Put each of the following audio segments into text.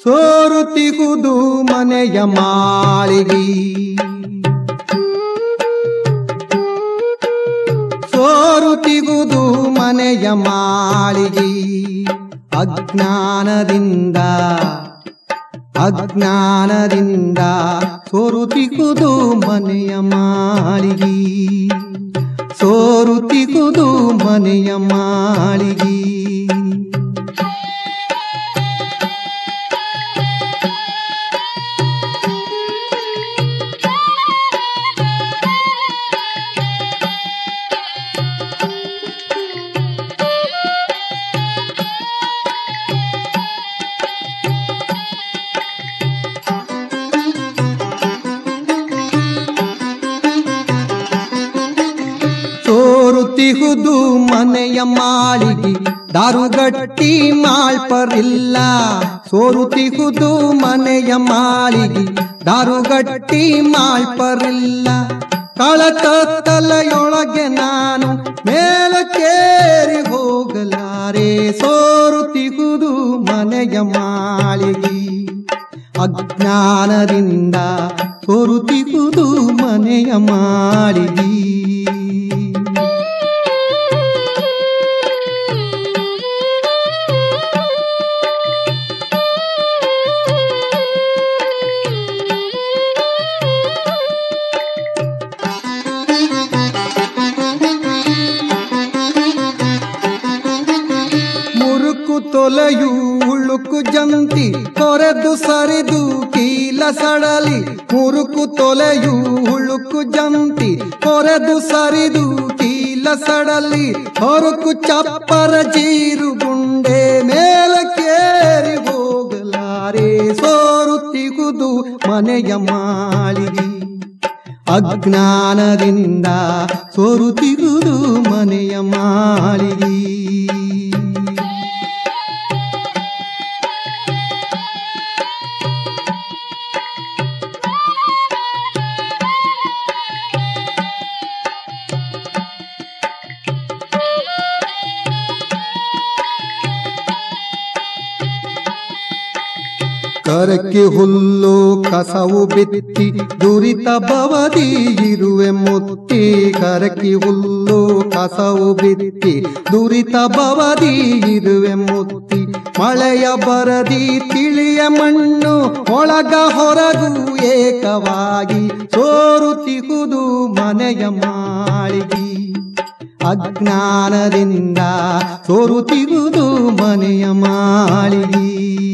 ಸೋರುತಿಗುದು ಮನೆಯ ಮಾಳಿಗಿ ಸೋರುತಿಗುದು ಮನೆಯ ಮಾಳಿಗಿ ಅಜ್ಞಾನದಿಂದ ಅಜ್ಞಾನದಿಂದ ಸೋರುತಿಗುದು ಮನೆಯ ಮಾಳಿಗಿ ಸೋರುತಿಗುದು ಮನೆಯ ಮಾಳಿಗಿ ಸೋರುತಿಹುದು ಮನೆಯ ಮಾಳಿಗೆ ದಾರುಗಟ್ಟಿ ಮಾಳ್ಪರಿಲ್ಲ ಸೋರುತಿಹುದು ಮನೆಯ ಮಾಳಿಗೆ ದಾರುಗಟ್ಟಿ ಮಾಳ್ಪರಿಲ್ಲ ಕಳಕತ್ತಲೆಯೊಳಗೆ ನಾನು ಮೇಲಕ್ಕೇರಿ ಹೋಗಲಾರೆ ಸೋರುತಿಹುದು ಮನೆಯ ಮಾಳಿಗೆ ಅಜ್ಞಾನದಿಂದ ಸೋರುತಿಹುದು ಮನೆಯ ಮಾಳಿಗೆ ಮುರುಕು ತೊಲೆಯು ಉಳುಕು ಜಂತಿ ಕೊರೆದು ಸರಿದು ಕೀಲ ಸಡಲಿ ಮುರುಕು ತೊಲೆಯು ಉಳುಕು ಜಂತಿ ಕೊರೆದು ಸರಿದು ಕೀಲ ಸಡಲಿ ಹೊರಕು ಚಪ್ಪರ ಜೀರು ಗುಂಡೆ ಮೇಲಕ್ಕೇರಿ ಹೋಗಲಾರೆ ಸೋರುತ್ತಿಗುದು ಮನೆಯ ಮಾಳಿಗೆ ಅಜ್ಞಾನದಿಂದ ಸೋರುತ್ತಿರುವುದು ಮನೆಯ ಮಾಳಿಗೆ ಕರಕ್ಕೆ ಹುಲ್ಲು ಕಸವು ಬಿತ್ತಿ ದುರಿತ ಬವದಿ ಇರುವೆ ಮುತ್ತಿ ಕರಕಿ ಹುಲ್ಲು ಕಸವು ಬಿತ್ತಿ ದುರಿತ ಬವದಿ ಇರುವೆ ಮುತ್ತಿ ಮಳೆಯ ಬರದಿ ತಿಳಿಯ ಮಣ್ಣು ಒಳಗ ಹೊರಗು ಏಕವಾಗಿ ಸೋರುತಿಹುದು ಮನೆಯ ಮಾಳಿಗೆ ಅಜ್ಞಾನದಿಂದ ಸೋರುತಿರುವುದು ಮನೆಯ ಮಾಳಿಗೆ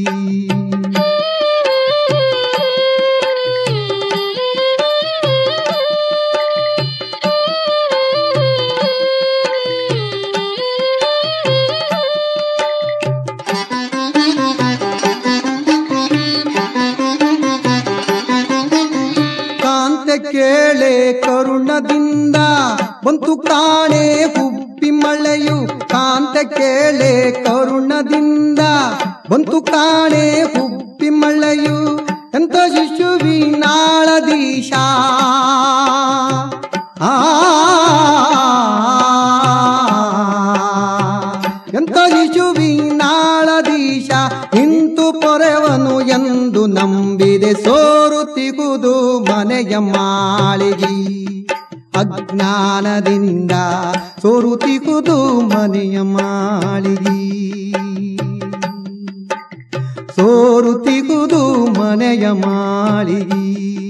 ಕಾಂತೆ ಕೇಳೆ ಕರುಣದಿಂದ ಬಂತು ಕಾಣೆ ಹುಬ್ಬಿ ಮಳೆಯು ಕಾಂತೆ ಕೇಳೆ ಕರುಣದಿಂದ ಬಂತು ಕಾಣೆ ಹುಬ್ಬಿ ಮಳೆಯು ಎಂತ ಶಿಶುವಿನಾಳದೀಶ ಆ ಎಂತ ಶಿಶುವಿನಾಳದೀಶ ಇಂತು ಪೊರೆವನು ಎಂದು ನಂಬಿದೆ ಸೋರುತ್ತಿಗುದು ಮನೆಯ ಮಾಳಿಗೆ ಅಜ್ಞಾನದಿಂದ ಸೋರುತ್ತಿಗುದು ಮನೆಯ ಮಾಳಿಗೆ ಸೋರುತ್ತಿಗುದು ಮನೆಯ ಮಾಳಿಗೆ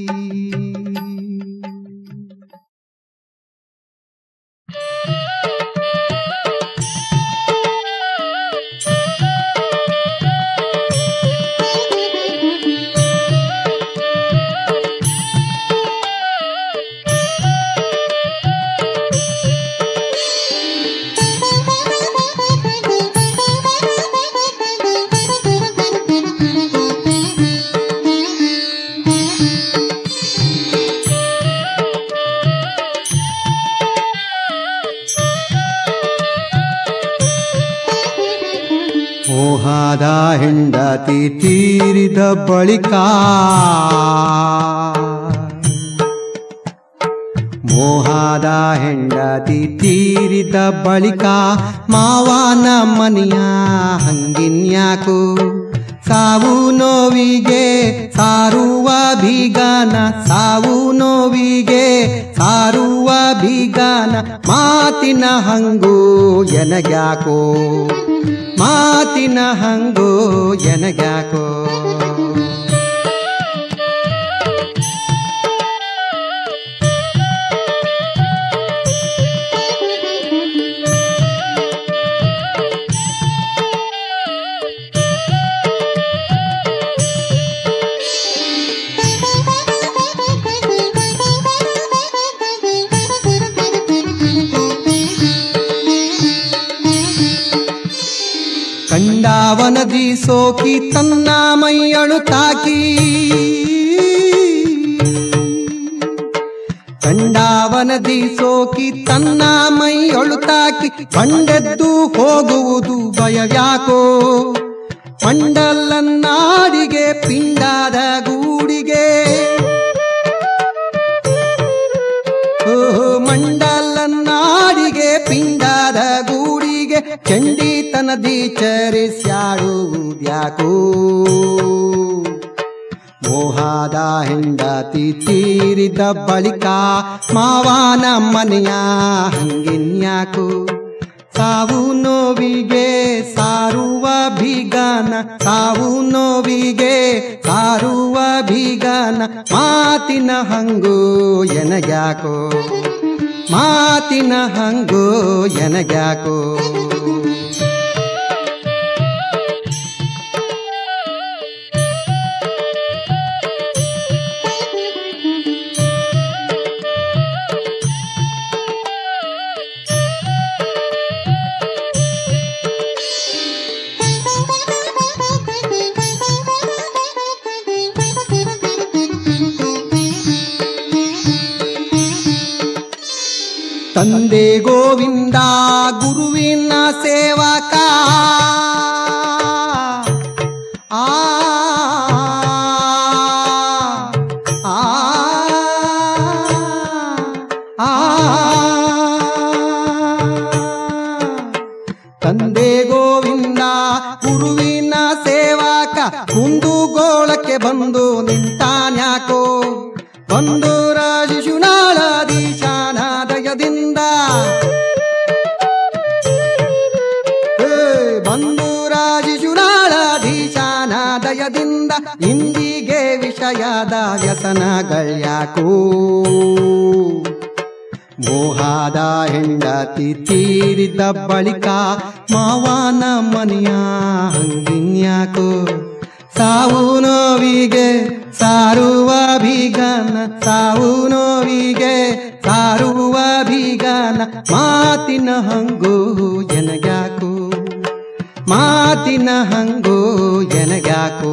ಮೋಹದ ಹೆಂಡತಿ ತೀರಿದ ಬಳಿಕ ಮೋಹದ ಹೆಂಡತಿ ತೀರಿದ ಬಳಿಕ ಮಾವನ ಮನೆಯ ಹಂಗಿನ್ಯಾಕು ಸಾವು ನೋವಿಗೆ ಸಾರುವ ಬೀಗಾನ ಸಾವು ನೋವಿಗೆ ಸಾರುವ ಬೀಗಾನ ಮಾತಿನ ಹಂಗು ಎನಗ್ಯಾಕೋ ಮಾತಿನ ಹಂಗು ಎನಗ್ಯಾಕೋ ಕಂಡಾವನದಿ ಸೋಕಿ ತನ್ನ ಮೈಯಳು ತಾಕಿ ಕಂಡಾವನದಿ ಸೋಕಿ ತನ್ನ ಮೈಯೊಳು ತಾಕಿ ಬಂಡೆದ್ದು ಹೋಗುವುದು ಭಯವ್ಯಾಕೋ ಮಂಡಲನ್ನಾಡಿಗೆ ಪಿಂಡಾದ ಗೂಡಿಗೆ ಓಹೋ ಮಂಡಲನ್ನಾಡಿಗೆ ಪಿಂಡಾದ ಗೂಡಿಗೆ ಚಂಡಿತನದಿ ಚರಿಸ್ಯಾಡುವುದ್ಯಾಕೋ ಮೋಹಾದ ಹೆಂಡತಿ ತೀರಿದ ಬಳಿಕ ಮಾವನ ಮನೆಯ ಹಂಗಿನ್ಯಾಕು ಸಾವು ನೋವಿಗೆ ಸಾರುವ ಬೀಗನ ಸಾವು ನೋವಿಗೆ ಸಾರುವ ಬೀಗನ ಮಾತಿನ ಹಂಗು ಎನಗ್ಯಾಕೋ ಮಾತಿನ ಹಂಗು ಎನಗ್ಯಾಕೋ ತಂದೆ ಗೋವಿಂದ ಗುರುವಿನ ಸೇವಕ ಆ ಆ, ಆ. ತಂದೆ ಗೋವಿಂದ ಗುರುವಿನ ಸೇವಕ ಕುಂದುಗೋಳಕ್ಕೆ ಬಂದು ನಿಂತಾನ್ಯಾಕೋ ಬಂದು ರಾಜಶುನಾಳಾಧೀಶಾನ ದಯದಿಂದ ಏ, ಬಂದು ರಾಜಶುನಾಳಾಧೀಶಾನ ದಯದಿಂದ ಇಂದಿಗೆ ವಿಷಯದ ವ್ಯಸನಗಳ್ಯಾಕೋ ಮೋಹಾದ ಹೆಂಡತಿ ತೀರಿದ ಬಳಿಕ ಮಾವನ ಮನೆಯ ಹಂಗಿನ್ಯಾಕೋ ಸಾವು ನೋವಿಗೆ ಸಾರುವ ಬೀಗನ ಸಾವು ನೋವಿಗೆ ಸಾರುವ ಬೀಗನ ಮಾತಿನ ಹಂಗು ಎನಗ್ಯಾಕೋ ಮಾತಿನ ಹಂಗು ಎನಗ್ಯಾಕೋ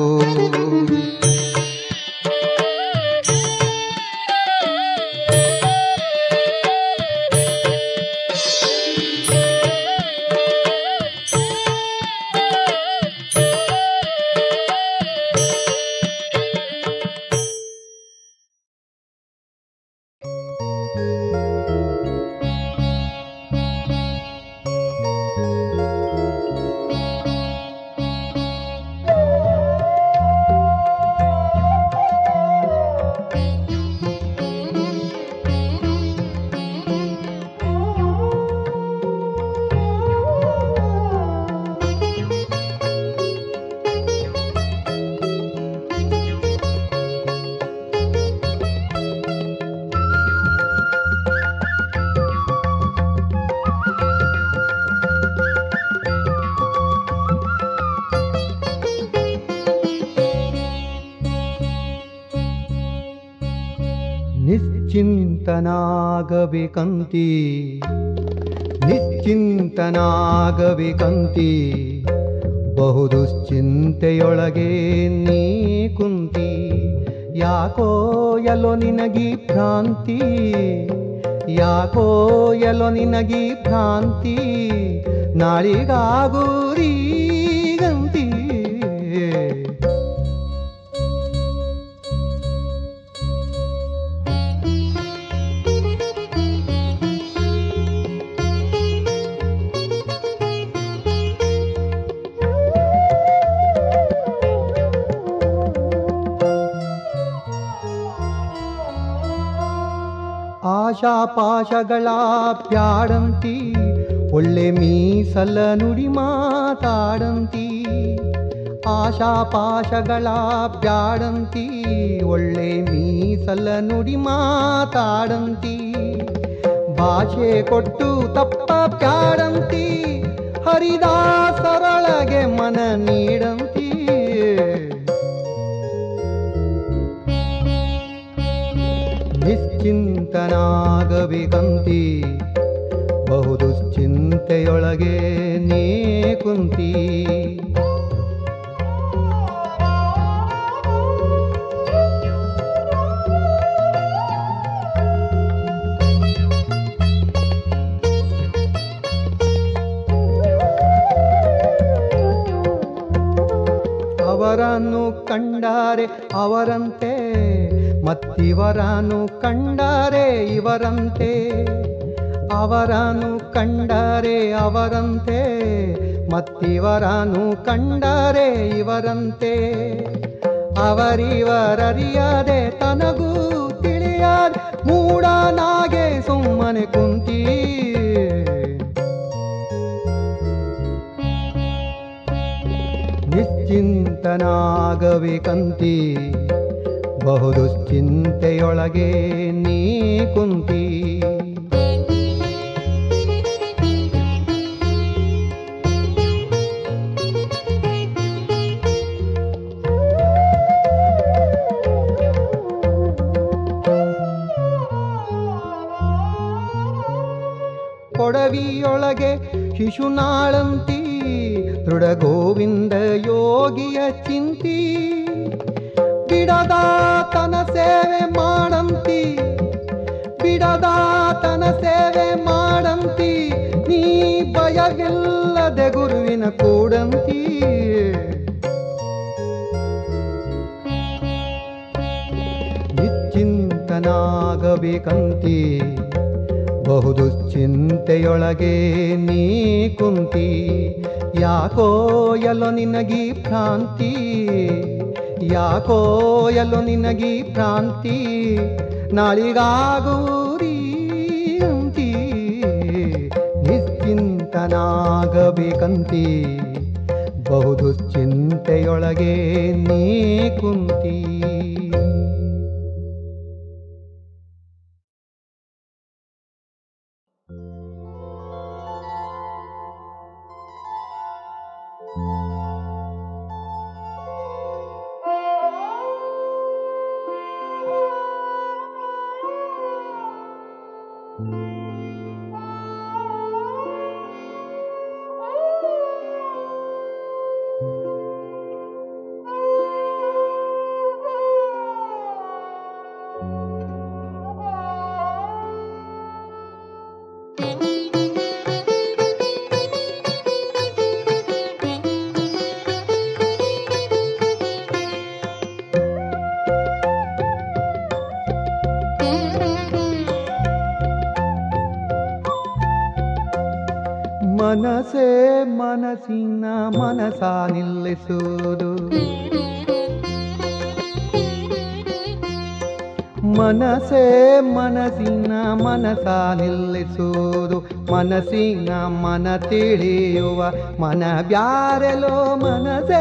ನಿಶ್ಚಿಂತನಾಗಬೇಕಂತಿ ನಿಶ್ಚಿಂತನಾಗಬೇಕಂತಿ ಬಹುದುಶ್ಚಿಂತೆಯೊಳಗೆ ನೀ ಕುಂತಿ ಯಾಕೋ ಎಲ್ಲೋ ನಿನಗಿ ಭ್ರಾಂತಿ ಯಾಕೋ ಎಲ್ಲೋ ನಿನಗಿ ಭ್ರಾಂತಿ ನಾಳಿಗಾಗೂರೀಗಂತಿ ಆಶಾಪಾಶಗಳ ಪ್ಯಾಡಂತಿ ಒಳ್ಳೆ ಮೀಸಲ ನುಡಿ ಮಾತಾಡಂತಿ ಆಶಾಪಾಶಗಳ ಪ್ಯಾಡಂತಿ ಒಳ್ಳೆ ಮೀಸಲ ನುಡಿ ಮಾತಾಡಂತಿ ಭಾಷೆ ಕೊಟ್ಟು ತಪ್ಪ ಪ್ಯಾಡಂತಿ ಹರಿದಾಸರೊಳಗೆ ಮನ ನೀಡಂತಿ ನಿಶ್ಚಿಂತನಾಗಬೇಕಂತಿ ಬಹುದು ಚಿಂತೆಯೊಳಗೆ ನೀ ಕುಂತಿ ಅವರನ್ನು ಕಂಡಾರೆ ಅವರಂತೆ ಮತ್ತಿವರನ್ನು ಕಂಡಾರೆ ಇವರಂತೆ ಅವರನ್ನು ಕಂಡಾರೆ ಅವರಂತೆ ಮತ್ತಿವರನ್ನು ಕಂಡಾರೆ ಇವರಂತೆ ಅವರಿವರರಿಯದೆ ತನಗೂ ತಿಳಿಯದೆ ಮೂಡನಾಗೆ ಸುಮ್ಮನೆ ಕುಂತೀ ನಿಶ್ಚಿಂತನಾಗಬೇಕಂತಿ ಬಹುದು ಚಿಂತೆಯೊಳಗೆ ನೀ ಕುಂತಿ ಕೊಡವಿಯೊಳಗೆ ಶಿಶುನಾಳಂತಿ ದೃಢ ಗೋವಿಂದ ಯೋಗಿಯ ಚಿಂತಿ ಬಿಡದಾತನ ಸೇವೆ ಮಾಡಂತಿ ಬಿಡದಾತನ ಸೇವೆ ಮಾಡಂತಿ ನೀ ಭಯವಿಲ್ಲದೆ ಗುರುವಿನ ಕೂಡಂತಿ ನಿಶ್ಚಿಂತನಾಗಬೇಕಂತಿ ಬಹುದು ಚಿಂತೆಯೊಳಗೆ ನೀ ಕುಂತಿ ಯಾಕೋ ಎಲ್ಲೋ ನಿನಗಿ ಭ್ರಾಂತಿ ಯಾಕೋ ಎಲ್ಲೋ ನಿನಗಿ ಭ್ರಾಂತಿ ನಾಳಿಗಾಗೂರಿ ಅಂತಿ ನಿಶ್ಚಿಂತನಾಗಬೇಕಂತಿ ಬಹುದು ಚಿಂತೆಯೊಳಗೆ ನೀ ಕುಂತಿ ಮನಸೇ ಮನಸ್ಸಿನ ಮನಸ ನಿಲ್ಲಿಸುವುದು ಮನಸೇ ಮನಸ್ಸಿನ ಮನಸ ನಿಲ್ಲಿಸುವುದು ಮನಸ್ಸಿನ ಮನ ತಿಳಿಯುವ ಮನ ಬ್ಯಾರೆಲೋ ಮನಸೇ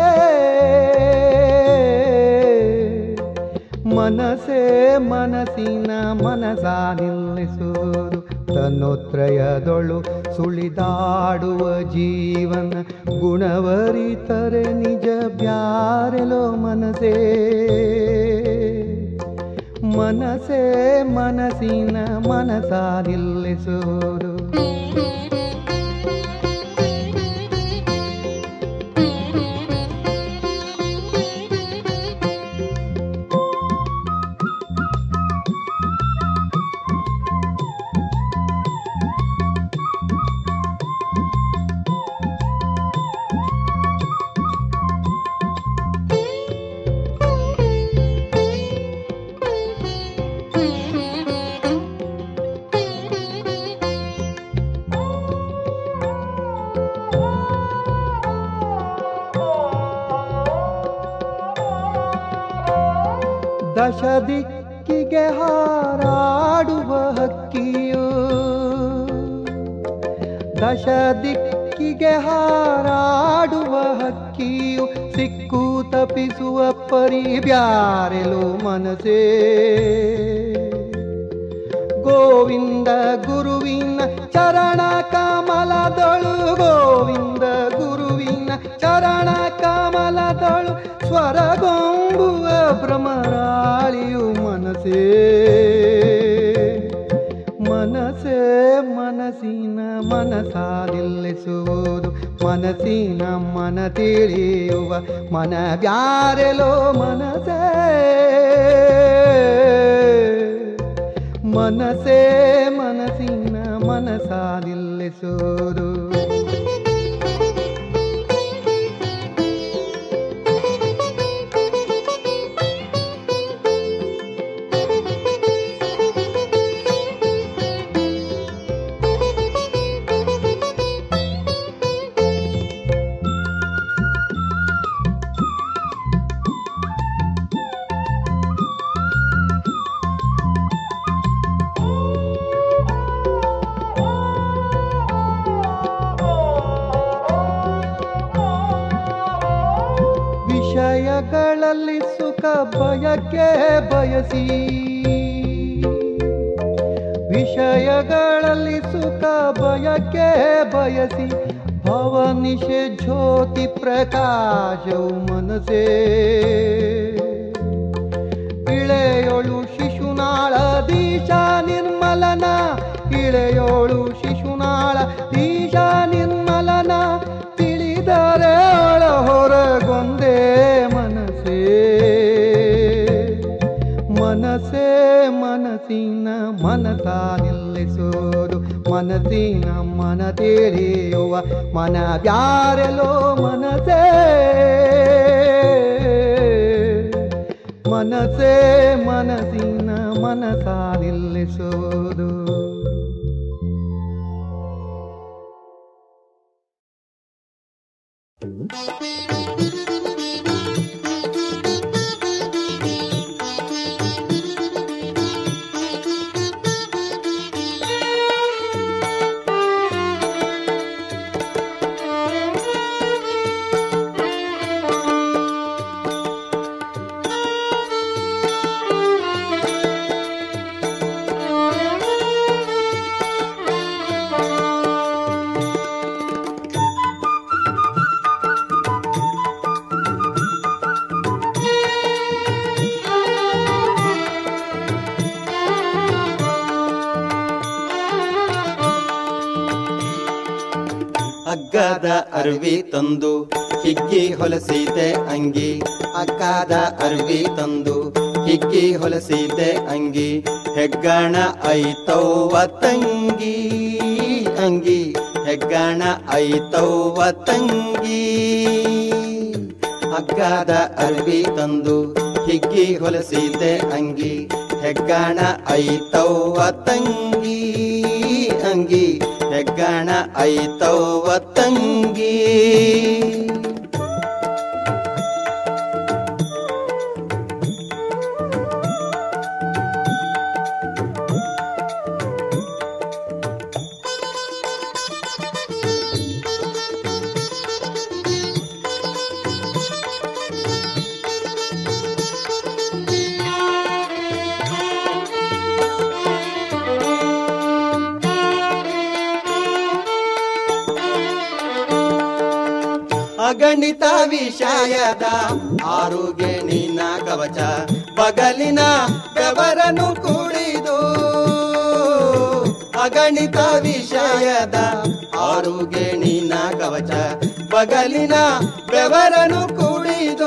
ಮನಸೇ ಮನಸ್ಸಿನ ಮನಸ ನಿಲ್ಲಿಸುವುದು ತನ್ನೋತ್ರಯದೊಳು ಸುಳಿದಾಡುವ ಜೀವನ ಗುಣವರಿತರೆ ನಿಜ ಬ್ಯಾರೆಲೋ ಮನಸೇ ಮನಸೇ ಮನಸ್ಸಿನ ಮನಸ ನಿಲ್ಲಿಸುವುದು ದಶ ದಿಕ್ಕುಗಳ ದಿಕ್ಕಿಗೆ ಹಾರಾಡುವ ಹಕ್ಕಿಯು ದಶ ದಿಕ್ಕಿಗೆ ಹಾರಾಡುವ ಹಕ್ಕಿಯು ಸಿಕ್ಕು ತಪ್ಪಿಸುವ ಪರಿ ಬ್ಯಾರೆಲು ಮನಸೇ ಗೋವಿಂದ ಗುರುವಿನ ಚರಣ ಕಮಲದೊಳು ಗೋವಿಂದ ಗುರುವಿನ ಚರಣ ಕಮಲದೊಳು ಸ್ವರಗೊಂಬುವ ಭ್ರಮರಾಳಿಯು ಮನಸೇ ಮನಸೇ ಮನಸ್ಸಿನ ಮನಸಾಲಿಲ್ಲಿಸುವುದು ಮನಸ್ಸಿನ ಮನ ತಿಳಿಯುವ ಮನ ಬ್ಯಾರೆಲೋ ಮನಸೇ ಮನಸೇ ಮನಸ್ಸಿನ ಮನಸಾಲಿಲ್ಲಿಸುವುದು ವಿಷಯಗಳಲ್ಲಿ ಸುಖ ಬಯಕೆ ಬಯಸಿ ವಿಷಯಗಳಲ್ಲಿ ಸುಖ ಬಯಕೆ ಬಯಸಿ ಭವನಿಷೆ ಜ್ಯೋತಿ ಪ್ರಕಾಶವು ಮನಸೇ ಇಳೆಯೊಳು ಶಿಶುನಾಳ ದೀಶ ನಿರ್ಮಲನ ಇಳೆಯೋಳು ಶಿಶುನಾಳ ದೀಶ ನಿರ್ಮಲನ ತಿಳಿದರೆ ಒಳ ಹೊರಗೊಂದೇ ಮನಸೇ ಮನಸೇ ಮನಸ್ಸಿನ ಮನಸ ನಿಲ್ಲಿಸುವುದು ಮನಸ್ಸಿನ ಮನ ತಿಳಿಯುವ ಮನ ಬ್ಯಾರೆಲೋ ಮನಸೇ ಮನಸೇ ಮನಸ್ಸಿನ ಮನಸ ನಿಲ್ಲಿಸುವುದು ಅಗ್ಗದ ಅರ್ವಿ ತಂದು ಹಿಗ್ಗಿ ಹೊಲಸಿದೆ ಅಂಗಿ ಅಗ್ಗದ ಅರ್ವಿ ತಂದು ಹಿಗ್ಗಿ ಹೊಲಸಿದೆ ಅಂಗಿ ಹೆಗ್ಗಣ ಐತವ್ವ ತಂಗಿ ಅಂಗಿ ಹೆಗ್ಗಣ ಐತವ್ವ ತಂಗಿ ಅಗ್ಗದ ಅರ್ವಿ ತಂದು ಹಿಗ್ಗಿ ಹೊಲಸಿದೆ ಅಂಗಿ ಹೆಗ್ಗಣ ಐತವ್ವ ತಂಗಿ ಅಂಗಿ ಹೆಗ್ಗಣ ಐತವ್ವ ತಂಗಿ ಅಗಣಿತ ವಿಷಯದ ಆರೋಗ್ಯ ನಿನ್ನ ಕವಚ ಬಗಲಿನ ಬೆವರನು ಕುಡಿದು ಅಗಣಿತ ವಿಷಯದ ಆರೋಗ್ಯ ನಿನ್ನ ಕವಚ ಬಗಲಿನ ಬೆವರನು ಕುಡಿದು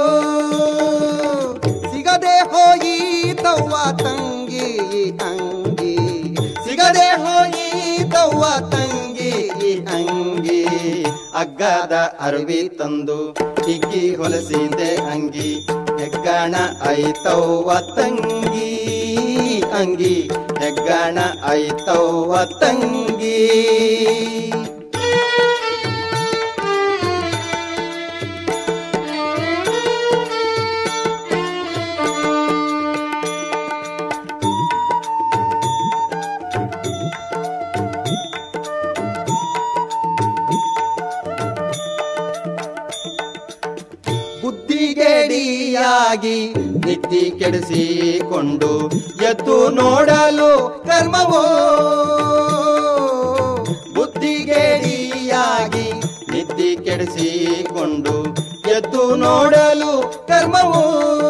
ಸಿಗದೆ ಹೋಯಿತವ್ವ ತಂಗಿ ಅಂಗಿ ಸಿಗದೆ ಹೋಯಿತವ್ವ ತಂಗಿ ಅಂಗಿ ಅಗ್ಗದ ಅರಿವಿ ತಂದು ಹಿಗ್ಗಿ ಹೊಲಸಿದೆ ಅಂಗಿ ಹೆಗ್ಗಣ ಐತವ್ವ ತಂಗಿ ಅಂಗಿ ಹೆಗ್ಗಣ ಐತವ್ವ ತಂಗಿ ಬುದ್ಧಿಗೇಡಿಯಾಗಿ ನಿತ್ತಿ ಕೆಡಿಸಿಕೊಂಡು ಎದ್ದು ನೋಡಲು ಕರ್ಮವೋ ಬುದ್ಧಿಗೇಡಿಯಾಗಿ ನಿತ್ತಿ ಕೆಡಿಸಿಕೊಂಡು ಎದ್ದು ನೋಡಲು ಕರ್ಮವೋ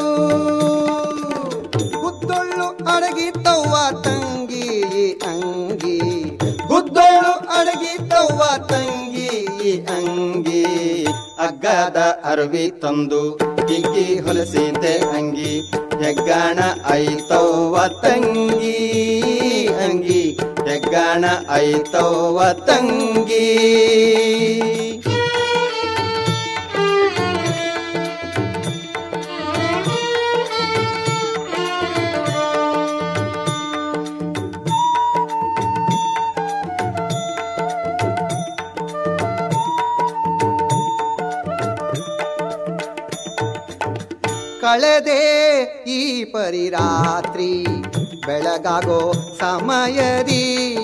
ಗುದ್ದೊಳ್ಳು ಅಡಗಿತ್ತವ್ವ ತಂಗಿ ಅಂಗಿ ಗುದ್ದೊಳ್ಳು ಅಡಗಿತ್ತವ್ವ ತಂಗಿ ಅಂಗಿ ಅಗ್ಗದ ಅರವಿ ತಂದು ಕಿಕ್ಕಿ ಹೊಲಸಿದ್ದೆ ಅಂಗಿ ಹೆಗ್ಗಾಣ ಐತವ್ವ ತಂಗಿ ಅಂಗಿ ಹೆಗ್ಗಾಣ ಐತವ್ವ ತಂಗಿ ಕಳೆದೆ ಈ ಪರಿರಾತ್ರಿ ಬೆಳಗಾಗೋ ಸಮಯದಿ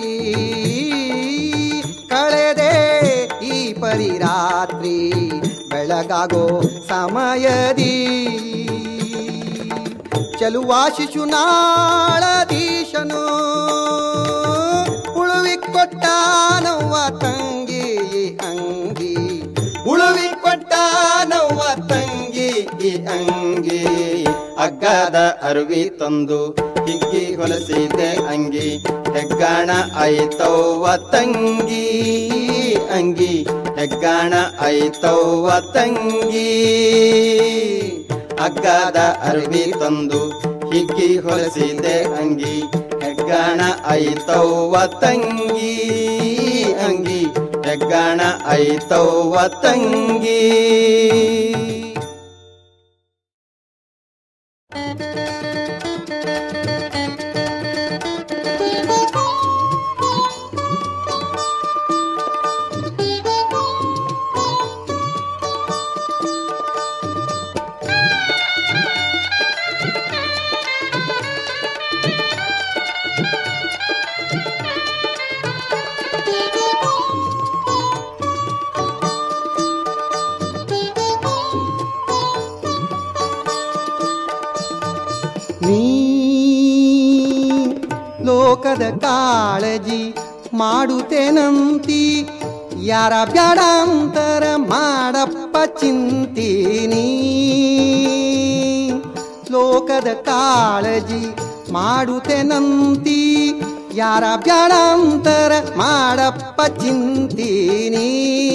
ಕಳೆದೆ ಈ ಪರಿರಾತ್ರಿ ಬೆಳಗಾಗೋ ಸಮಯದಿ ಚಲುವ ಶಿಶುನಾಳದೀಶನು ಉಳುವಿ ಕೊಟ್ಟಾನವ್ವ ತಂಗಿ ಅಂಗಿ ಉಳುವಿ ಕೊಟ್ಟಾನವ್ವ ತಂಗಿ ಈ ಅಂಗಿ ಅಗ್ಗದ ಅರುವಿ ತಂದು ಹಿಗ್ಗಿ ಹೊಲಸಿದೆ ಅಂಗಿ ಹೆಗ್ಗಾಣ ಐತವ್ವ ತಂಗಿ ಅಂಗಿ ಹೆಗ್ಗಾಣ ಐತವ್ವ ತಂಗಿ ಅಗ್ಗದ ಅರವಿ ತಂದು ಹಿಕ್ಕಿ ಹೊಲಸಿದೆ ಅಂಗಿ ಹೆಗ್ಗಾಣ ಐತವ್ವ ತಂಗಿ ಅಂಗಿ ಹೆಗ್ಗಾಣ ಐತವ್ವ ತಂಗಿ ನೀ ಲೋಕದ ಕಾಳಜಿ ಮಾಡುತ್ತೇನಂತಿ ಯಾರ ಬ್ಯಾಡಂತರ ಮಾಡಪ್ಪ ಚಿಂತೀನಿ ಲೋಕದ ಕಾಳಜಿ ಮಾಡುತ್ತೇನಂತಿ ಯಾರ ಬ್ಯಾಡಂತರ ಮಾಡಪ್ಪ ಚಿಂತೀನಿ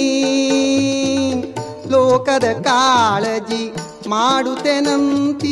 ಲೋಕದ ಕಾಳಜಿ ಮಾಡುತ್ತೇನಂತೀ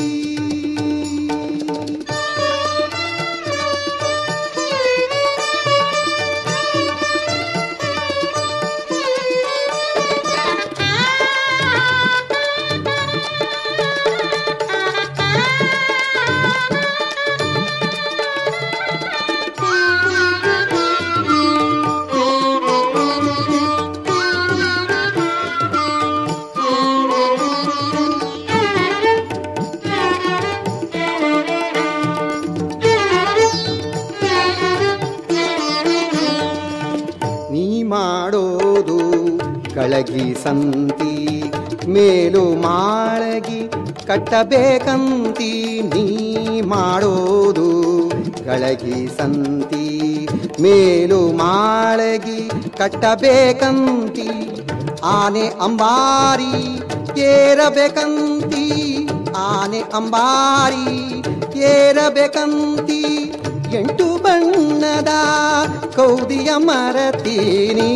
ನೀ ಮಾಡೋದು ಕಳಗಿ ಸಂತಿ ಮೇಲು ಮಾಳಗಿ ಕಟ್ಟಬೇಕಂತಿ ನೀ ಮಾಡೋದು ಗಳಗಿ ಸಂತಿ ಮೇಲು ಮಾಳಗಿ ಕಟ್ಟಬೇಕಂತಿ ಆನೆ ಅಂಬಾರಿ ಏರಬೇಕಂತಿ ಆನೆ ಅಂಬಾರಿ ಏರಬೇಕಂತಿ ಎಂಟು ಬಣ್ಣದ ಕೌದಿಯ ಮರತೀನಿ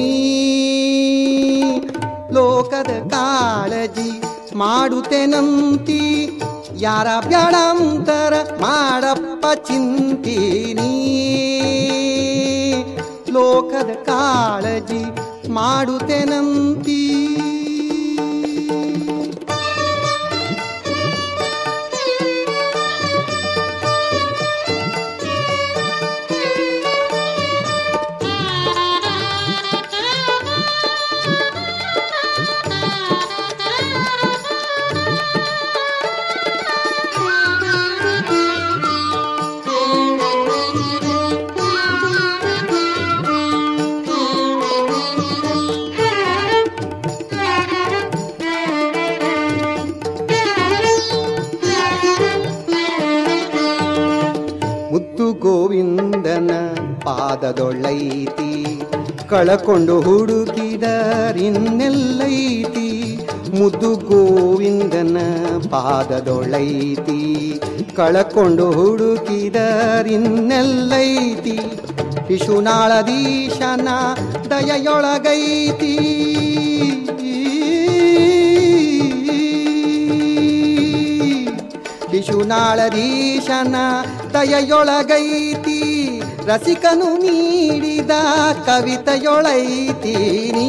ಲೋಕದ ಕಾಳಜಿ ಮಾಡುತ್ತೇನಂತಿ ಯಾರ ಬ್ಯಾಡಂತರ ಮಾಡಪ್ಪ ಚಿಂತೀನಿ ಲೋಕದ ಕಾಳಜಿ ಮಾಡುತ್ತೇನಂತೀ ಪಾದದೊಳ್ಳೈತಿ ಕಳಕೊಂಡು ಹುಡುಕಿದರಿನ್ನೆಲ್ಲೈತಿ ಮುದ್ದು ಗೋವಿಂದನ ಪಾದದೊಳ್ಳೈತಿ ಕಳಕೊಂಡು ಹುಡುಕಿದರಿನ್ನೆಲ್ಲೈತಿ ಶಿಶುನಾಳದೀಶನ ದಯೆಯೊಳಗೈತಿ ಶಿಶುನಾಳದೀಶನ ದಯೆಯೊಳಗೈತಿ ರಸಿಕನು ನೀಡಿದ ಕವಿತೆಯೊಳೈತಿ ನೀ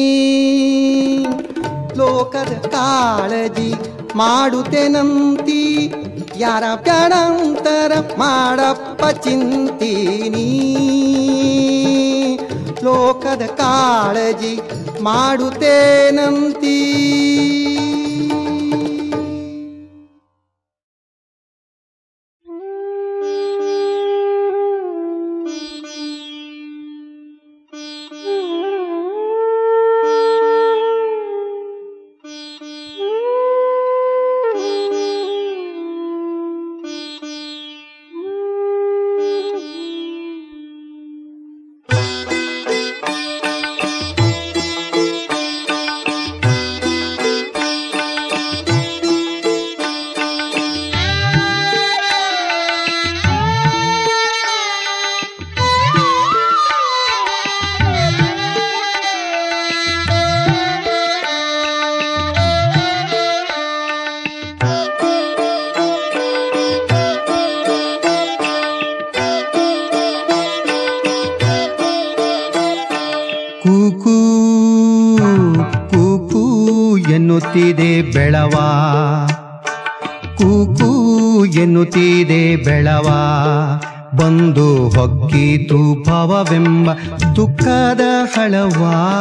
ಲೋಕದ ಕಾಳಜಿ ಮಾಡುತ್ತೇನಂತಿ ಯಾರ ಪ್ಯಾಡಂತರ ಮಾಡಪ್ಪ ಚಿಂತೀನಿ ಲೋಕದ ಕಾಳಜಿ ಮಾಡುತ್ತೇನಂತೀ ಕೂಕು ಕೂಕು ಎನ್ನುತ್ತಿದೆ ಬೆಳವ ಕೂಕು ಎನ್ನುತ್ತಿದೆ ಬೆಳವ ಬಂದು ಹೊಕ್ಕಿತು ಭವವೆಂಬ ದುಃಖದ ಹಳವ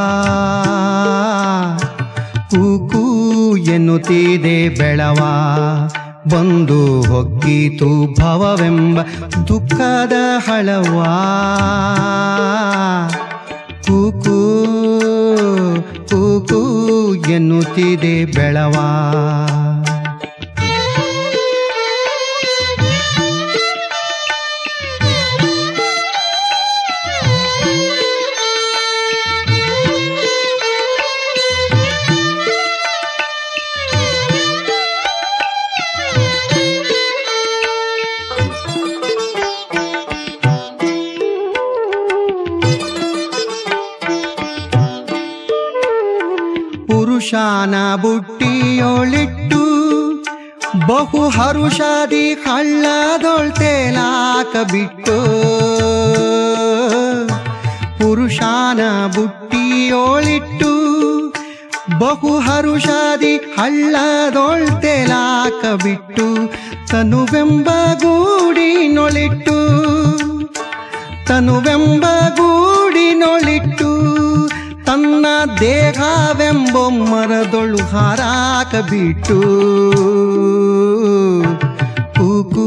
ಕೂಕು ಎನ್ನುತ್ತಿದೆ ಬೆಳವ ಬಂದು ಹೊಕ್ಕಿತು ಭವವೆಂಬ ದುಃಖದ ಹಳವ ಕೂಕು ಕೂಕು ಎನ್ನುತ್ತಿದೆ ಬೆಳವ ಪುರುಷನ ಬುಟ್ಟಿಯೊಳಿಟ್ಟು ಬಹು ಹರುಷಾದಿ ಹಳ್ಳದೊಳ್ತೇಲಾಕ ಬಿಟ್ಟು ಪುರುಷನ ಬುಟ್ಟಿಯೊಳಿಟ್ಟು ಬಹು ಹರುಷಾದಿ ಹಳ್ಳದೊಳ್ತೇಲಾಕ ಬಿಟ್ಟು ತನುವೆಂಬ ಗೂಡಿನೊಳಿಟ್ಟು ತನುವೆಂಬ ಗೂಡಿನೊಳಿಟ್ಟು ತನ್ನ ದೇಹವೆಂಬ ಮರದೊಳು ಹಾರಾಕ ಬಿಟ್ಟು ಕೂಕು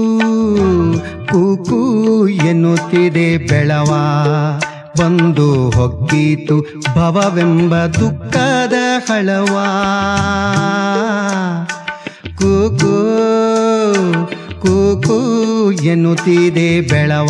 ಕೂಕು ಎನ್ನುತ್ತಿದೆ ಬೆಳವ ಬಂದು ಹೊಕ್ಕಿತು ಭವವೆಂಬ ದುಃಖದ ಹಳವ ಕೂಕು ಕೂಕು ಎನ್ನುತ್ತಿದೆ ಬೆಳವ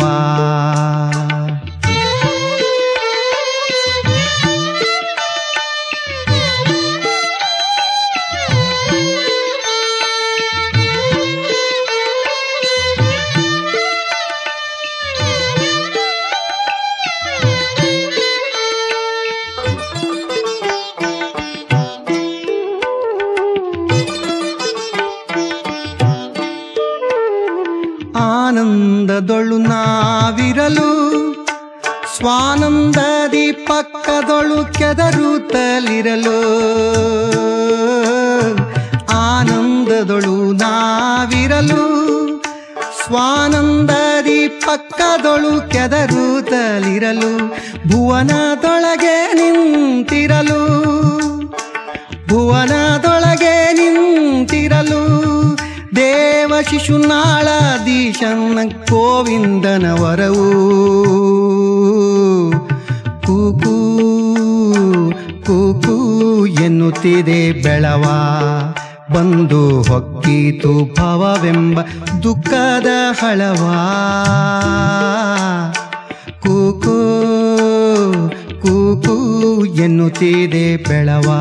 ಆನಂದದೊಳು ನಾವಿರಲು ಸ್ವಾನಂದದಿ ಪಕ್ಕದೊಳು ಕೆದರುತ್ತಲಿರಲು ಆನಂದದೊಳು ನಾವಿರಲು ಸ್ವಾನಂದದಿ ಪಕ್ಕದೊಳು ಕೆದರುತ್ತಲಿರಲು ಭುವನದೊಳಗೆ ನಿಂತಿರಲು ಭುವನದೊಳಗೆ ನಿಂತಿರಲು ದೇವ ಶಿಶುನಾಳಾಧೀಶನ ಗೋವಿಂದನ ವರವು ಕೂಕು ಕೂಕು ಎನ್ನುತ್ತಿದೆ ಬೆಳವ ಬಂದು ಹೊಕ್ಕಿತು ಭವವೆಂಬ ದುಃಖದ ಹಳವ ಕೂಕು ಕೂಕು ಎನ್ನುತ್ತಿದೆ ಬೆಳವಾ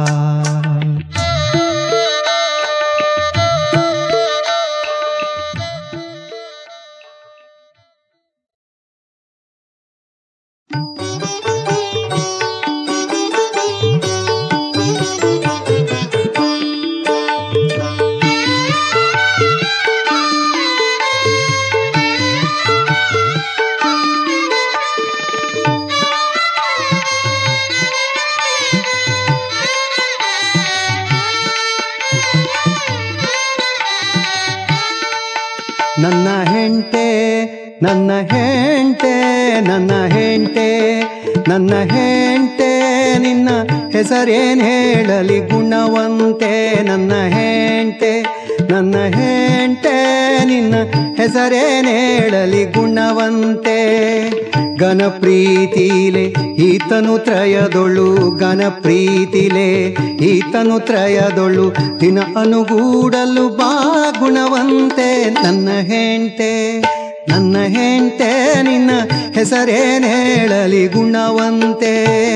ನನ್ನ ಹೆಂಟೆ ನನ್ನ ಹೆಂಟೆ ನನ್ನ ಹೆಂಟೆ ನನ್ನ ಹೆಂಟೆ ನಿನ್ನ ಹೆಸರೇನ್ ಹೇಳಲಿ ಗುಣವಂತೆ ನನ್ನ ಹೆಂಟೆ ನನ್ನ ಹೆಂಟೆ ನಿನ್ನ ಹೆಸರೇನ್ ಹೇಳಲಿ ಗುಣವಂತೆ ಗನ ಪ್ರೀತಿಲೆ ಈತನು ತ್ರಯದೊಳು ಗನ ಪ್ರೀತಿಲೆ ಈತನು ತ್ರಯದೊಳು ದಿನ ಅನುಗೂಡಲು ಬಾ ಗುಣವಂತೆ ನನ್ನ ಹೆಂಟೆ ನನ್ನ ಹೆಂಟೆ ನಿನ್ನ ಹೆಸರೇನ್ ಹೇಳಲಿ ಗುಣವಂತೆ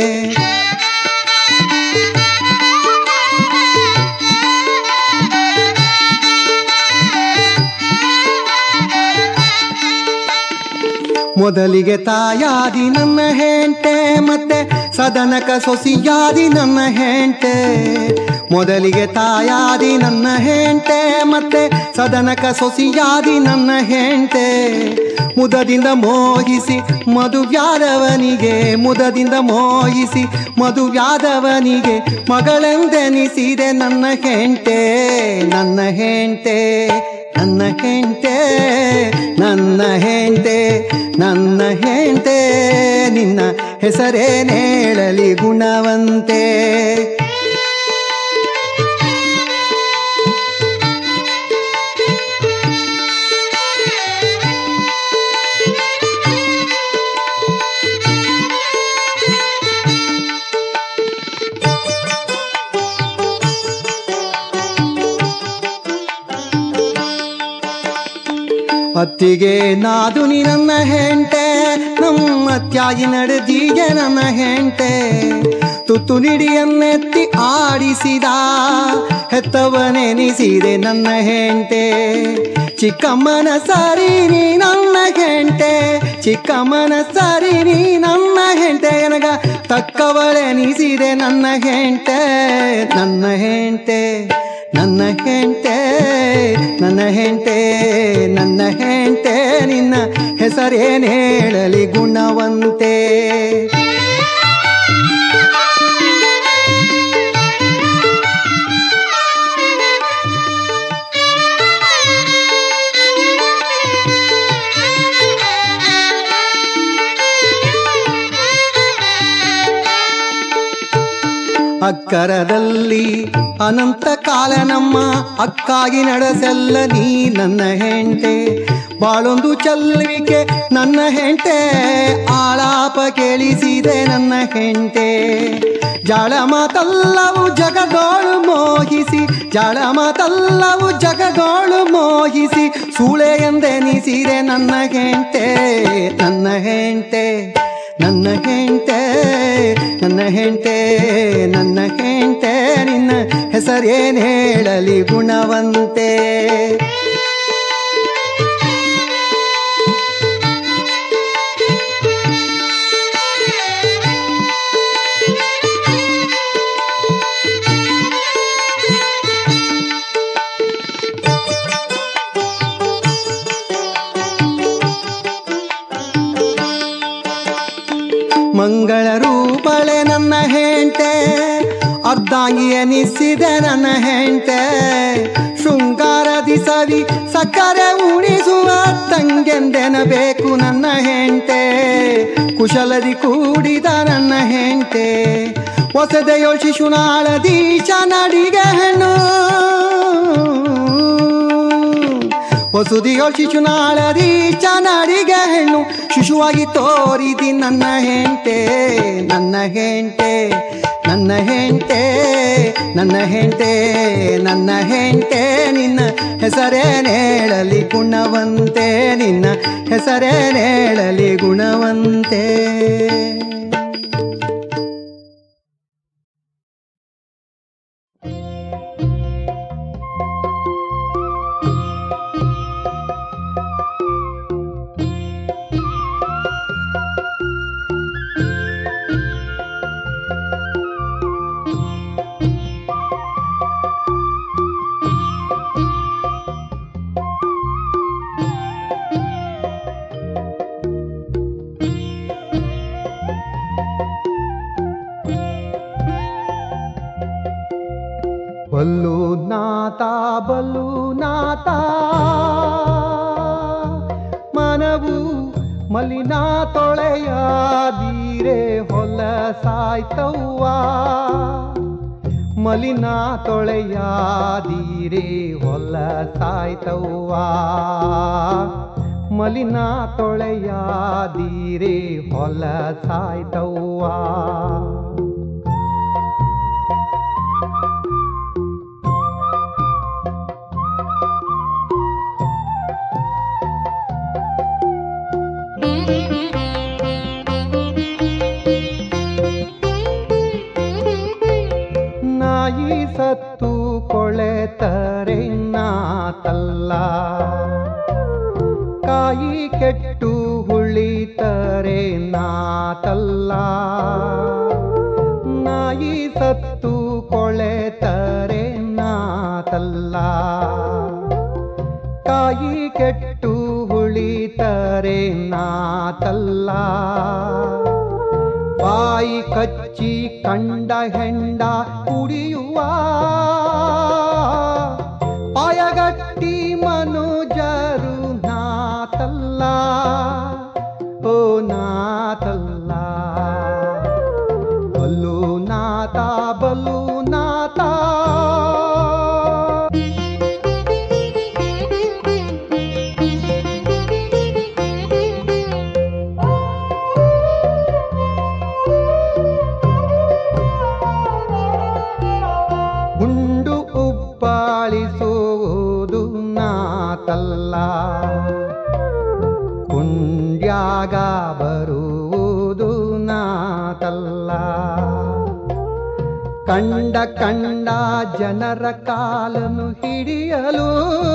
ಮೊದಲಿಗೆ ತಾಯಾದಿ ನನ್ನ ಹೆಂಟೆ ಮತ್ತೆ ಸದನಕ ಸೊಸಿಯಾದಿ ನನ್ನ ಹೆಂಟೆ ಮೊದಲಿಗೆ ತಾಯಾದಿ ನನ್ನ ಹೆಂಟೆ ಮತ್ತೆ ಸದನಕ ಸೊಸಿಯಾದಿ ನನ್ನ ಹೆಂಟೆ ಮುದದಿಂದ ಮೋಹಿಸಿ ಮಧುವ್ಯಾದವನಿಗೆ ಮುದದಿಂದ ಮೋಹಿಸಿ ಮಧುವ್ಯಾದವನಿಗೆ ಮಗಳೆಂದೆನಿಸಿದೆ ನನ್ನ ಹೆಂಟೆ ನನ್ನ ಹೆಂಟೆ ನನ್ನ ಹೆಂಟೆ ನನ್ನ ಹೆಂಟೆ ನನ್ನ ಹೆಂಟೆ ನಿನ್ನ ಹೆಸರೇನೇಳಲಿ ಗುಣವಂತೆ ಅತ್ತಿಗೆ ನಾದುನಿ ನನ್ನ ಹೆಂಟೆ ನಮ್ಮ ಅತ್ಯಾಗಿ ನಡೆದೀಗೆ ನನ್ನ ಹೆಂಟೆ ತುತ್ತು ನಿಡಿಯನ್ನೆತ್ತಿ ಆಡಿಸಿದ ಹೆತ್ತವನೆನಿಸಿದೆ ನನ್ನ ಹೆಂಟೆ ಚಿಕ್ಕಮ್ಮನ ಸರಿ ನೀ ನನ್ನ ಹೆಂಟೆ ಚಿಕ್ಕಮ್ಮನ ಸರಿ ನೀ ನನ್ನ ಹೆಂಟೆ ನನಗ ತಕ್ಕವಳೆನಿಸಿದೆ ನನ್ನ ಹೆಂಟೆ ನನ್ನ ಹೆಂಟೆ ನನ್ನ ಹೆಂಟೆ ನನ್ನ ಹೆಂಟೆ ನನ್ನ ಹೆಂಟೆ ನಿನ್ನ ಹೆಸರೇನ್ ಹೇಳಲಿ ಗುಣವಂತೆ ಅಕ್ಕರದಲ್ಲಿ ಅನಂತ ಕಾಲ ನಮ್ಮ ಅಕ್ಕಾಗಿ ನಡೆಸಲ್ಲ ನೀ ನನ್ನ ಹೆಂಟೆ ಬಾಳೊಂದು ಚಲ್ವಿಕೆ ನನ್ನ ಹೆಂಟೆ ಆಳಾಪ ಕೇಳಿಸಿದೆ ನನ್ನ ಹೆಂಟೆ ಜಾಳ ಮಾತಲ್ಲವು ಜಗದೋಳು ಮೋಹಿಸಿ ಜಾಳ ಮಾತಲ್ಲವು ಜಗದೋಳು ಮೋಹಿಸಿ ಸೂಳೆ ಎಂದೆನಿಸಿದೆ ನನ್ನ ಹೆಂಟೆ ನನ್ನ ಹೆಂಟೆ ನನ್ನ ಹೆಂಟೆ ನನ್ನ ಹೆಂಟೆ ನನ್ನ ಹೆಂಟೆ ನಿನ್ನ ಹೆಸರೇನ್ ಹೇಳಲಿ ಗುಣವಂತೆ ಮಂಗಳ ರೂಪಳೆ ನನ್ನ ಹೆಂಟೆ ಅರ್ಧಾಂಗಿ ಎನಿಸಿದೆ ನನ್ನ ಹೆಂಟೆ ಶೃಂಗಾರದಿ ಸವಿ ಸಕ್ಕರೆ ಉಣಿಸುವ ತಂಗೆಂದೆನಬೇಕು ನನ್ನ ಹೆಂಟೆ ಕುಶಲದಿ ಕೂಡಿದ ನನ್ನ ಹೆಂಟೆ ಹೊಸದೆಯೋ ಶಿಶುನಾಳದೀಶ ನಡಿಗೆ ಹೆಣ್ಣು ವಸುದಿಯೋ ಶಿಶುನಾಳದಿ ಚನಾಡಿಗೆ ಹೆಣ್ಣು ಶಿಶುವಾಗಿ ತೋರಿದಿ ನನ್ನ ಹೆಂಟೆ ನನ್ನ ಹೆಂಟೆ ನನ್ನ ಹೆಂಟೆ ನನ್ನ ಹೆಂಟೆ ನನ್ನ ಹೆಂಟೆ ನಿನ್ನ ಹೆಸರೇನೇಳಲಿ ಗುಣವಂತೆ ನಿನ್ನ ಹೆಸರೇನೇಳಲಿ ಗುಣವಂತೆ ಬಲ್ಲು ನಾತ ಬಲ್ಲು ನಾತ ಮನವು ಮಲಿನ ತೊಳೆಯಾದೀರೆ ಹೊಲ ಸಾಯ್ತವ್ವ ಮಲಿನ ತೊಳೆಯಾದೀರೆ ಹೊಲ ಸಾಯ್ತವ್ವ ಮಲಿನ ತೊಳೆಯಾದೀರೆ ಹೊಲ ಸಾಯ್ತವ್ವ ನಾಯಿ ಸತ್ತು ಕೊಳೆತರೆ ನಾತಲ್ಲ ಕಾಯಿ ಕೆಟ್ಟು ಹುಳಿತರೆ ನಾತಲ್ಲ ನಾಯಿ ಸತ್ತು ಕೊಳೆತರೆ ನಾತಲ್ಲ ಕಾಯಿ ಕೆಟ್ಟು ಹುಳಿತರೆ ನಾತಲ್ಲ ಬಾಯಿ ಕಚ್ಚಿ ಕಂಡ ಹೆಂಡ ಕುಡಿಯುವ ಪಾಯಗಟ್ಟಿ ಮನುಜರು ನಾತಲ್ಲ ಓ ನಾತಲ್ಲ ಬಲ್ಲು ನಾತ ಬಲ್ಲು ನಾತ ಗುಂಡು ಉಪ್ಪಾಳಿಸುವುದು ನಾತಲ್ಲ ಕುಂಡ್ಯಾಗ ಬರುವುದು ನಾತಲ್ಲ ಕಂಡ ಕಂಡ ಜನರ ಕಾಲನು ಹಿಡಿಯಲು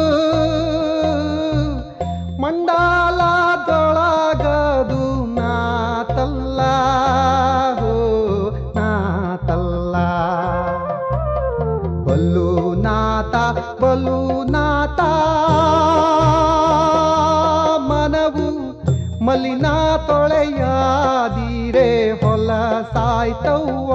ಮಂಡಾಲದೊಳಗದು ನಾತಲ್ಲ ಹೋ ನಾತಲ್ಲ ಬಲ್ಲು ನಾತ ಬಲು ನಾತ ಮನವು ಮಲಿನ ತೊಳೆಯಾದೀರೆ ಹೊಲ ಸಾಯ್ತವ್ವ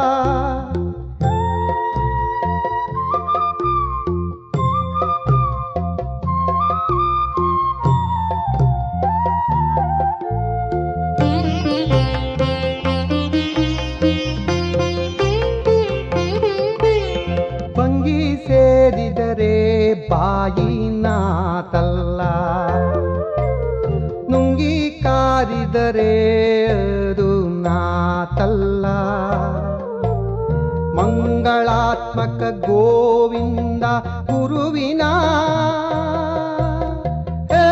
ಭಂಗಿ ಸೇರಿದರೆ ಬಾಯಿ ನಾತಲ್ಲ ನುಂಗಿ ಕಾರಿದರೆ ಅದು ನಾತಲ್ಲ ಮಂಗಳಾತ್ಮಕ ಗೋವಿಂದ ಗುರುವಿನ ಏ,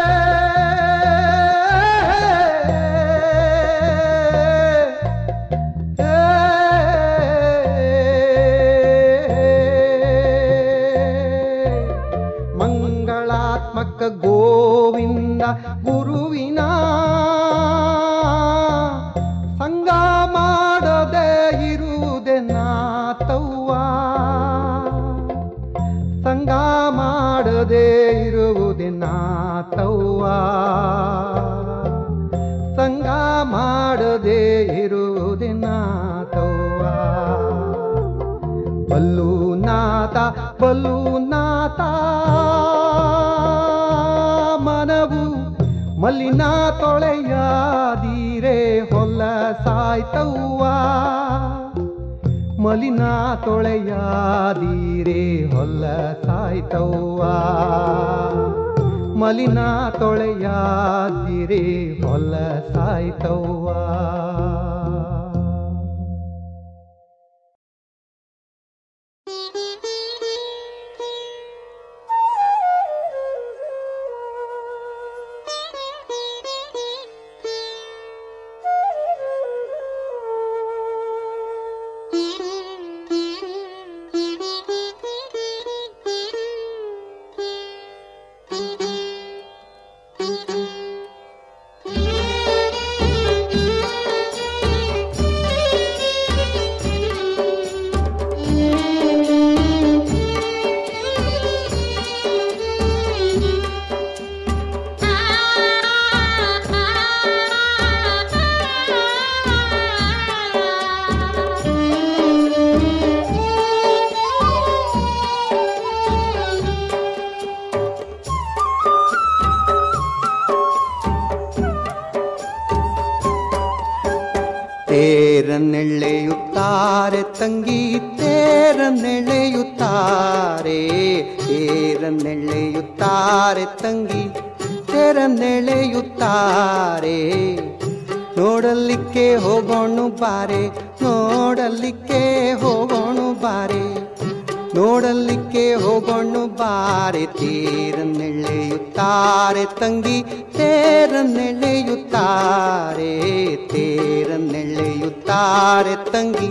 ಮಂಗಳಾತ್ಮಕ ಗೋವಿಂದ ಗುರುವಿನ ಸಂಗ ಮಾಡದೆ ಇರುವುದೆ ನಾತವ್ವ ಸಂಗ ಮಾಡದೆ ಇರುವುದೆ ನಾತವ್ವ ಸಂಗ ಮಾಡದೆ ಇರುವುದೆ ನಾತವ್ವ ಬಲ್ಲು ನಾತ ಬಲ್ಲು ನಾತ ಮನವು ಮಲಿನ ತೊಳೆಯಾದೀರೆ ಹೊಲ ಸಾಯ್ತವ್ವ ಮಲಿನ ತೊಳೆಯಾದೀರೆ ಹೊಲ ಸಾಯ್ತವ್ವ ಮಲಿನ ತೊಳೆಯಾದಿರೆ ಹೊಲ ಸಾಯ್ತವ್ವ ತೇರನ್ನೆಳೆಯುತ್ತಾರೆ ತಂಗಿ ತೇರನ್ನೆಳೆಯುತ್ತಾರೆ ತೇರನ್ನೆಳೆಯುತ್ತಾರೆ ತಂಗಿ ತೇರನ್ನೆಳೆಯುತ್ತಾರೆ ನೋಡಲಿಕ್ಕೆ ಹೋಗೋಣ ಬಾರೆ ನೋಡಲಿಕ್ಕೆ ಹೋಗೋಣ ಬಾರೆ ನೋಡಲಿಕ್ಕೆ ಹೋಗೋಣ ಬಾರೆ ತೇರನ್ನೆಳೆಯುತ್ತಾರೆ ತಂಗಿ ತೇರನ್ನೆಳೆಯುತ್ತಾರೆ ತೇರನ್ನೆಳೆಯುತ್ತಾರೆ ತಂಗಿ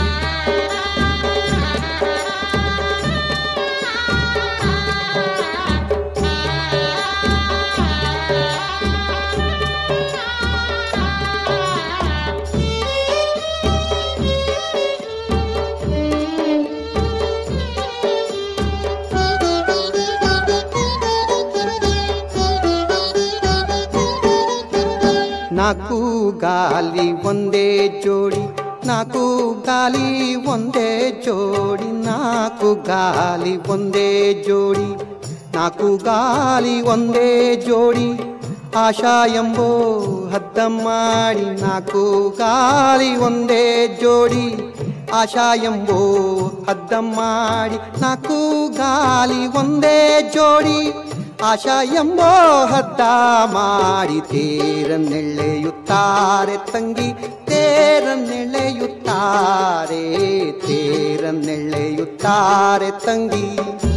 ನಾಲ್ಕು ಗಾಲಿ ಒಂದೇ ಜೋಡಿ ನಾಲ್ಕು ಗಾಲಿ ಒಂದೇ ಜೋಡಿ ನಾಲ್ಕು ಗಾಲಿ ಒಂದೇ ಜೋಡಿ ನಾಲ್ಕು ಗಾಲಿ ಒಂದೇ ಜೋಡಿ ಆಶಾ ಎಂಬೋ ಹದ್ದ ಮಾಡಿ ನಾಲ್ಕು ಗಾಲಿ ಒಂದೇ ಜೋಡಿ ಆಶಾ ಎಂಬೋ ಹದ್ದ ಮಾಡಿ ನಾಲ್ಕು ಗಾಲಿ ಒಂದೇ ಜೋಡಿ ಆಶಾ ಎಂಬೋ ಹದ್ದ ಮಾಡಿ ತೇರನ್ನೆಳೆಯುತ್ತಾರೆ ತಂಗಿ ತೇರನ್ನೆಳೆಯುತ್ತಾರೆ ತೇರನ್ನೆಳೆಯುತ್ತಾರೆ ತಂಗಿ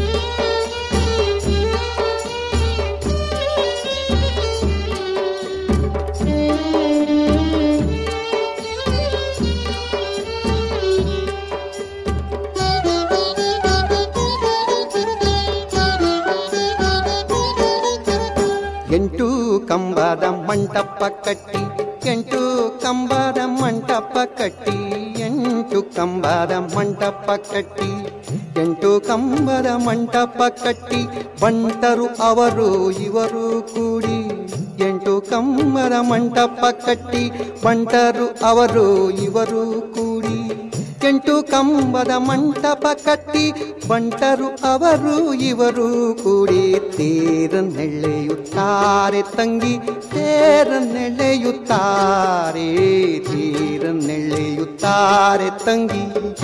ಎಂಟು ಕಂಬದ ಮಂಟಪ ಕಟ್ಟಿ ಎಂಟು ಕಂಬದ ಮಂಟಪ ಕಟ್ಟಿ ಎಂಟು ಕಂಬದ ಮಂಟಪ ಕಟ್ಟಿ ಎಂಟು ಕಂಬದ ಮಂಟಪ ಕಟ್ಟಿ ಬಂಟರು ಅವರು ಇವರು ಕೂಡಿ ಎಂಟು ಕಂಬದ ಮಂಟಪ ಕಟ್ಟಿ ಬಂಟರು ಅವರು ಇವರು ಕೂಡಿ ಎಂಟು ಕಂಬದ ಮಂಟಪ ಕಟ್ಟಿ ಬಂಟರು ಅವರು ಇವರು ಕೂಡಿ ತೇರನ್ನೆಳೆಯುತ್ತಾರೆ ತಂಗಿ ತೇರನ್ನೆಳೆಯುತ್ತಾರೆ ತೇರನ್ನೆಳೆಯುತ್ತಾರೆ ತಂಗಿ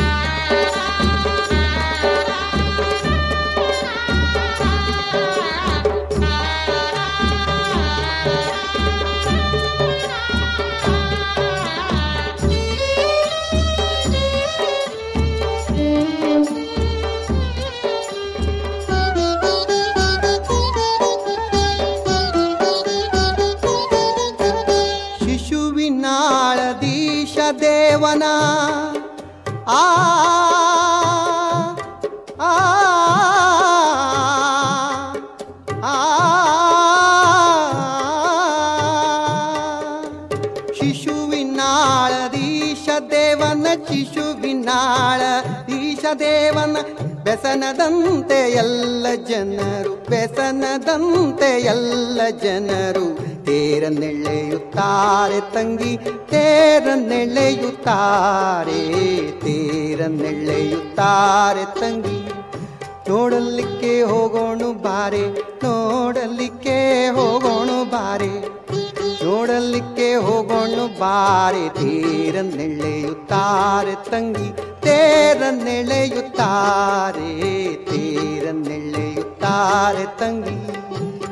ಶಿಶುವಿನಾಳದೀಶ ದೇವನ ಆ ಆ ಆ ಶಿಶುವಿನಾಳದೀಶ ದೇವನ ಶಿಶುವಿನಾಳ ಈಶ ದೇವನ ವ್ಯಸನದಂತೆ ಎಲ್ಲ ಜನರು ವ್ಯಸನದಂತೆ ಎಲ್ಲ ಜನರು ತೇರನ್ನೆಳೆಯುತ್ತಾರೆ ತಂಗಿ ತೇರನ್ನೆಳೆಯುತ್ತಾರೆ ತೇರನ್ನೆಳೆಯುತ್ತಾರೆ ತಂಗಿ ನೋಡಲಿಕ್ಕೆ ಹೋಗೋಣ ಬಾರೆ ನೋಡಲಿಕ್ಕೆ ಹೋಗೋಣ ಬಾರೆ ನೋಡಲಿಕ್ಕೆ ಹೋಗೋಣ ಬಾರೆ ತೇರನ್ನೆಳೆಯುತ್ತಾರೆ ತಂಗಿ ತೇರನ್ನೆಳೆಯುತ್ತಾರೆ ತೇರನ್ನೆಳೆಯುತ್ತಾರೆ ತಂಗಿ